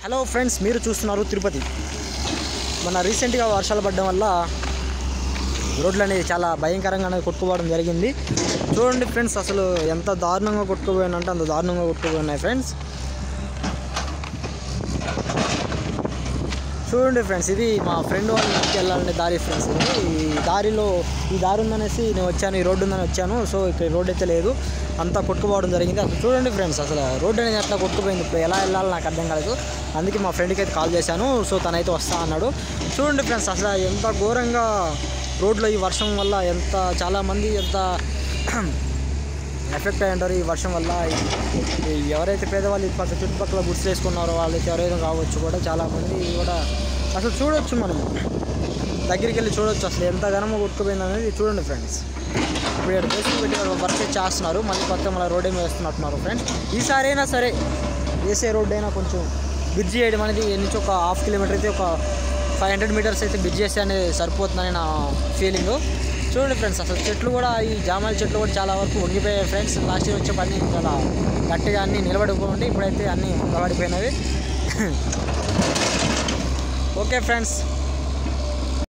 hello friends మీరు చూస్తున్నారు తిరుపతి మన రీసెంట్గా వర్షాలు పడడం వల్ల రోడ్లు అనేది చాలా భయంకరంగా అనేది కొట్టుకుపోవడం జరిగింది చూడండి ఫ్రెండ్స్ అసలు ఎంత దారుణంగా కొట్టుకుపోయానంటే అంత దారుణంగా కొట్టుకుపోయినాయి ఫ్రెండ్స్ చూడండి ఫ్రెండ్స్ ఇది మా ఫ్రెండ్ వాళ్ళ ఇంటికి వెళ్ళాలనే దారి ఫ్రెండ్స్ ఇది ఈ దారిలో ఈ దారి ఉందనేసి నేను వచ్చాను ఈ రోడ్డు ఉందని వచ్చాను సో ఇక్కడ రోడ్ అయితే లేదు అంతా కొట్టుకుపోవడం జరిగింది అసలు చూడండి ఫ్రెండ్స్ అసలు రోడ్డు అనేది ఎట్లా కొట్టుకుపోయింది ఇప్పుడు ఎలా వెళ్ళాలో నాకు అర్థం కాలేదు అందుకే మా ఫ్రెండ్కి అయితే కాల్ చేశాను సో తనైతే వస్తా అన్నాడు చూడండి ఫ్రెండ్స్ అసలు ఎంత ఘోరంగా రోడ్లో ఈ వర్షం వల్ల ఎంత చాలామంది ఎంత ఎఫెక్ట్ అయి ఉంటారు ఈ వర్షం వల్ల ఈ- ఈ ఎవరైతే పేదవాళ్ళు ఈ పక్క చుట్టుపక్కల గుడ్స్ వేసుకున్నారో వాళ్ళైతే ఎవరైనా కావచ్చు కూడా చాలామంది కూడా అసలు చూడొచ్చు మనం దగ్గరికి వెళ్ళి చూడొచ్చు అసలు ఎంత ఘనమో కొట్టుకుపోయింది అనేది చూడండి ఫ్రెండ్స్ ఇప్పుడు ఇక్కడ బేసిక్ పెట్టి వాళ్ళు వర్క్ చేస్తున్నారు మళ్ళీ కొత్త మళ్ళీ రోడ్ ఏమి వేస్తున్నట్టున్నారు ఫ్రెండ్స్ ఈసారి అయినా సరే వేసే రోడ్ అయినా కొంచెం బ్రిడ్జ్ చేయడం అనేది నుంచి ఒక హాఫ్ కిలోమీటర్ అయితే ఒక ఫైవ్ హండ్రెడ్ మీటర్స్ అయితే బ్రిడ్జ్ చేస్తే అనేది సరిపోతుందని నా ఫీలింగ్ చూడండి ఫ్రెండ్స్ అసలు చెట్లు కూడా ఈ జామాయిల చెట్లు కూడా చాలా వరకు వంగిపోయాయి ఫ్రెండ్స్ లాస్ట్ ఇయర్ వచ్చే పని చాలా గట్టిగా అన్నీ నిలబడిపోండి ఇప్పుడైతే అన్నీ నిలబడిపోయినవి ఓకే ఫ్రెండ్స్